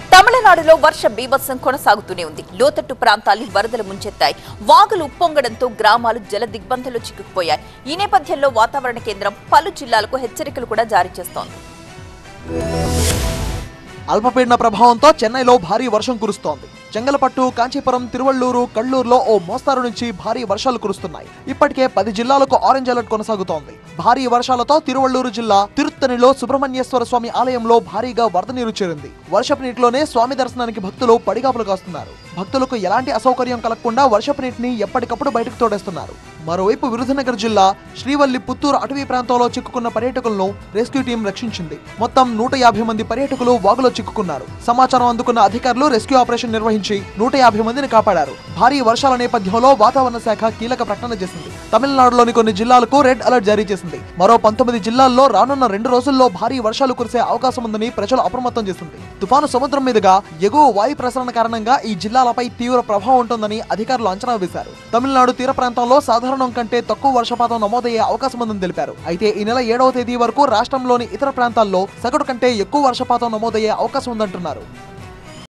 తమిళనాడులో వర్ష బీభత్సం కొనసాగుతూనే ఉంది లోతట్టు ప్రాంతాల్ని వరదలు ముంచెత్తాయి వాగులు ఉప్పొంగడంతో గ్రామాలు జల దిగ్బంధంలో చిక్కుకుపోయాయి ఈ నేపథ్యంలో వాతావరణ కేంద్రం పలు జిల్లాలకు హెచ్చరికలు కూడా జారీ చేస్తోంది అల్పపీడన ప్రభావంతో చెన్నైలో భారీ వర్షం కురుస్తోంది చెంగలపట్టు కాంచీపురం తిరువள்ளూరు కళ్ళూరులో ఓ మోస్తారు నుంచి భారీ వర్షాలు కురుస్తున్నాయి ఇప్పటికే పది జిల్లాలకు ఆరెంజ్ అలర్ట్ కొనసాగుతోంది భారీ వర్షాలతో తిరువள்ளూరు జిల్లా తిరుత్తనిలో సుబ్రహ్మణ్యేశ్వర స్వామి ఆలయంలో భారీగా వరద నీరు చేరింది వర్షపు నీటిలోనే స్వామి దర్శనానికి భక్తులు పడిగాపులు కాస్తున్నారు భక్తులకు ఎలాంటి అసౌకర్యం కలగకుండా వర్షపు నీటిని ఎప్పటికప్పుడు బయటకు తోడేస్తున్నారు మరోవైపు విరుధనగర్ జిల్లా శ్రీవల్లి పుత్తూరు అటవీ ప్రాంతంలో చిక్కుకున్న పర్యాటకులను రెస్క్యూ టీం రక్షించింది మొత్తం నూట యాభై మంది పర్యాటకులు వాగులో చిక్కుకున్నారు సమాచారం అందుకున్న అధికారులు రెస్క్యూ ఆపరేషన్ నిర్వహించి నూట యాభై మందిని కాపాడారు భారీ వర్షాల నేపథ్యంలో వాతావరణ శాఖ కీలక ప్రకటన చేసింది తమిళనాడులోని కొన్ని జిల్లాలకు రెడ్ అలర్ట్ జారీ చేసింది మరో పంతొమ్మిది జిల్లాల్లో రానున్న రెండు రోజుల్లో భారీ వర్షాలు కురిసే అవకాశం ఉందని ప్రజలు అప్రమత్తం చేసింది తుఫాను సముద్రం మీదుగా ఎగువ వాయు ప్రసరణ కారణంగా ఈ జిల్లాలపై తీవ్ర ప్రభావం ఉంటుందని అధికారులు అంచనా వేశారు తమిళనాడు తీర ప్రాంతంలో సాధారణం కంటే తక్కువ వర్షపాతం నమోదయ్యే అవకాశం ఉందని తెలిపారు అయితే ఈ నెల ఏడవ తేదీ వరకు రాష్ట్రంలోని ఇతర ప్రాంతాల్లో సగటు కంటే ఎక్కువ వర్షపాతం నమోదయ్యే అవకాశం ఉందంటున్నారు